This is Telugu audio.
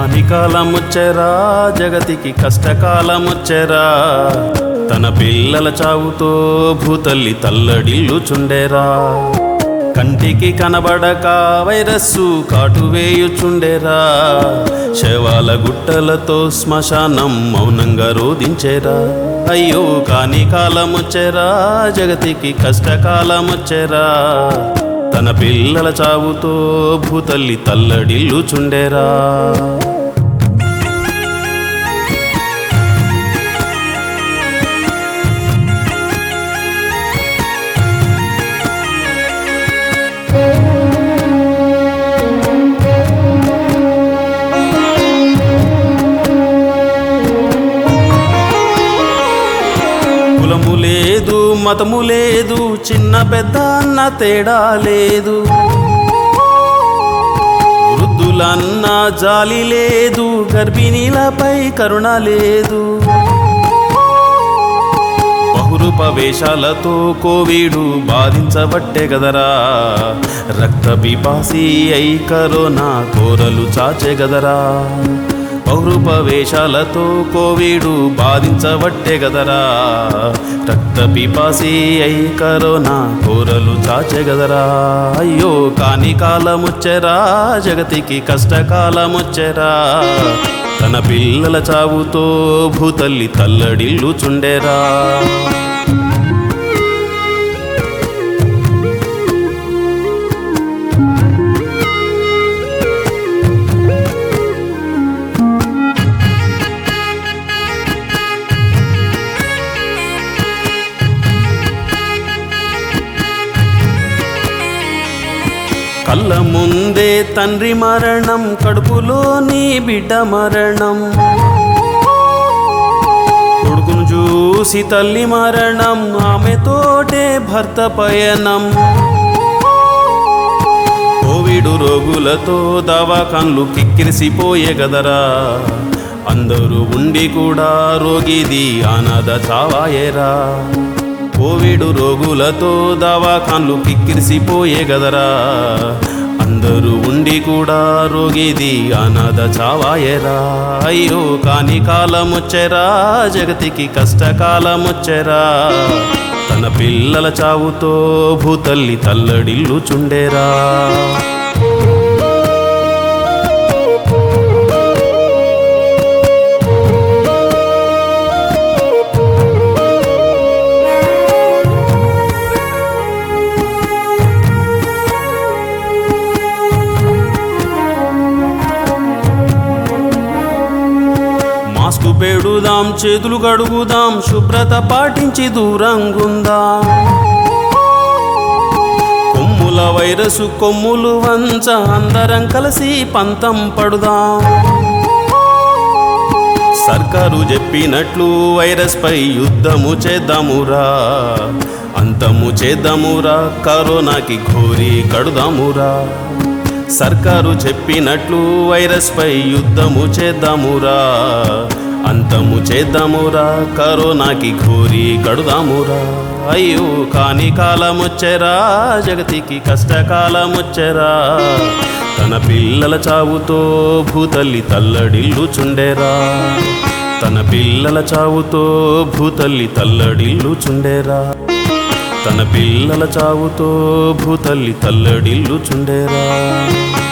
కాని కాలముచ్చెరా జగతికి కష్టకాలముచ్చెరా తన పిల్లల చావుతో భూతల్లి తల్లడిల్లుచుండెరా కంటికి కనబడక వైరస్సు కాటువేయుచుండెరా శవాల గుట్టలతో శ్మశానం మౌనంగా రోధించేరా అయ్యో కాని కాలముచ్చెరా జగతికి కష్టకాలముచ్చెరా తన పిల్లల చావుతో భూతల్లి తల్లడిల్లుచుండెరా కులము లేదు మతము లేదు చిన్న పెద్ద అన్న తేడా లేదు వృద్ధులన్న జాలి లేదు గర్భిణీలపై కరుణ లేదు బహురూప వేషాలతో కోవిడు బాధించబట్టే గదరా రక్త పిపాసి అయి కరోనా కోరలు చాచే గదరా బహురూప వేషాలతో కోవిడు బాధించబట్టే గదరా రక్త పిపాసి అయి కరోనా కోరలు చాచే గదరా అయ్యో కాని కాలముచ్చెరా జగతికి కష్టకాలముచ్చెరా తన పిల్లల చావుతో భూతల్లి తల్లడిల్లుచుండెరా కళ్ళ ముందే తండ్రి మరణం కడుపులోని బిడ్డ మరణం కొడుకును చూసి తల్లి మరణం ఆమెతోటే భర్త పయనం కోవిడ్ రోగులతో దవాఖాన్లు కిక్కిరిసిపోయే గదరా అందరూ ఉండి కూడా రోగిది అనాథ చావాయేరా కోవిడ్ రోగులతో దవాఖాన్లు కిక్కిరిసిపోయే గదరా అందరూ ఉండి కూడా రోగిది అనాథ చావాయేరా అయ్యో కాని కాలముచ్చెరా జగతికి కష్టకాలముచ్చెరా తన పిల్లల చావుతో భూతల్లి తల్లడిల్లుచుండేరా మాస్కు పెడుదాం చేతులు కడుగుదాం శుభ్రత పాటించి దూరంగుందాం కొమ్ముల వైరసు కొమ్ములు వంచ అందరం కలిసి పంతం పడుదాం సర్కారు చెప్పినట్లు వైరస్ పై యుద్ధము చేద్దామురా అంతము చేద్దామురా కరోనాకి ఘోరి కడుదామురా సర్కారు చెప్పినట్లు వైరస్ పై యుద్ధము చేద్దామురా అంతము చేద్దామురా కరోనాకి ఘోరి కడుదామురా అయ్యో కాని కాలముచ్చెరా జగతికి కష్టకాలముచ్చెరా తన పిల్లల చావుతో భూతల్లి తల్లడిల్లుచుండెరా తన పిల్లల చావుతో భూతల్లి తల్లడిల్లుచుండెరా తన పిల్లల చావుతో భూతల్లి తల్లడిల్లుచుండెరా